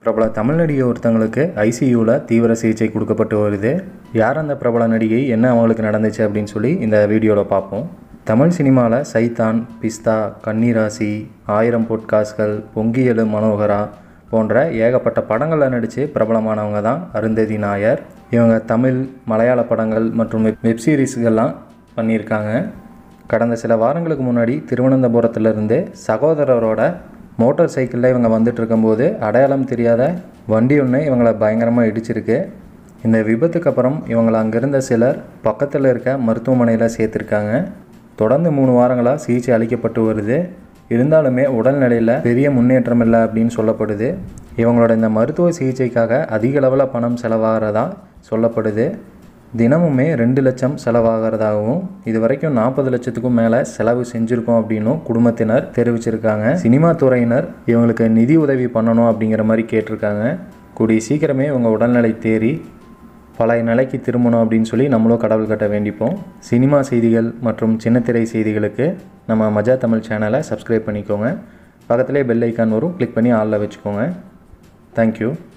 பிரபல தமிழ் நடிகை ஒருத்தங்களுக்கு ஐசியூவில் தீவிர சிகிச்சை கொடுக்கப்பட்டு வருது யார் அந்த பிரபல நடிகை என்ன அவங்களுக்கு நடந்துச்சு அப்படின்னு சொல்லி இந்த வீடியோவில் பார்ப்போம் தமிழ் சினிமாவில் சைத்தான் பிஸ்தா கன்னிராசி ஆயிரம் பொட்காஸ்கள் பொங்கியலு மனோகரா போன்ற ஏகப்பட்ட படங்களில் நடித்து பிரபலமானவங்க தான் அருந்ததி நாயர் இவங்க தமிழ் மலையாள படங்கள் மற்றும் வெப் வெப் சீரிஸ்கள்லாம் பண்ணியிருக்காங்க கடந்த சில வாரங்களுக்கு முன்னாடி திருவனந்தபுரத்துலேருந்து சகோதரரோட மோட்டார் சைக்கிளில் இவங்க வந்துட்டு இருக்கும்போது அடையாளம் தெரியாத வண்டி ஒன்று இவங்களை பயங்கரமாக இடிச்சிருக்கு இந்த விபத்துக்கு அப்புறம் இவங்களை அங்கிருந்த சிலர் பக்கத்தில் இருக்க மருத்துவமனையில் சேர்த்துருக்காங்க தொடர்ந்து மூணு வாரங்களாக சிகிச்சை அளிக்கப்பட்டு வருது இருந்தாலுமே உடல்நிலையில் பெரிய முன்னேற்றம் இல்லை அப்படின்னு சொல்லப்படுது இவங்களோட இந்த மருத்துவ சிகிச்சைக்காக அதிக அளவில் பணம் செலவாகிறதா சொல்லப்படுது தினமுமே ரெண்டு லட்சம் செலவாகிறதாகவும் இது வரைக்கும் நாற்பது லட்சத்துக்கும் மேலே செலவு செஞ்சுருக்கோம் அப்படின்னும் குடும்பத்தினர் தெரிவிச்சிருக்காங்க சினிமா துறையினர் இவங்களுக்கு நிதி உதவி பண்ணணும் அப்படிங்கிற மாதிரி கேட்டிருக்காங்க கூடிய சீக்கிரமே இவங்க உடல்நிலை தேறி பழைய நிலைக்கு திரும்பணும் அப்படின்னு சொல்லி நம்மளும் கடவுள் கட்ட வேண்டிப்போம் சினிமா செய்திகள் மற்றும் சின்னத்திரை செய்திகளுக்கு நம்ம மஜா தமிழ் சேனலை சப்ஸ்கிரைப் பண்ணிக்கோங்க பக்கத்துலேயே பெல் ஐக்கான் வரும் கிளிக் பண்ணி ஆளில் வச்சுக்கோங்க தேங்க்யூ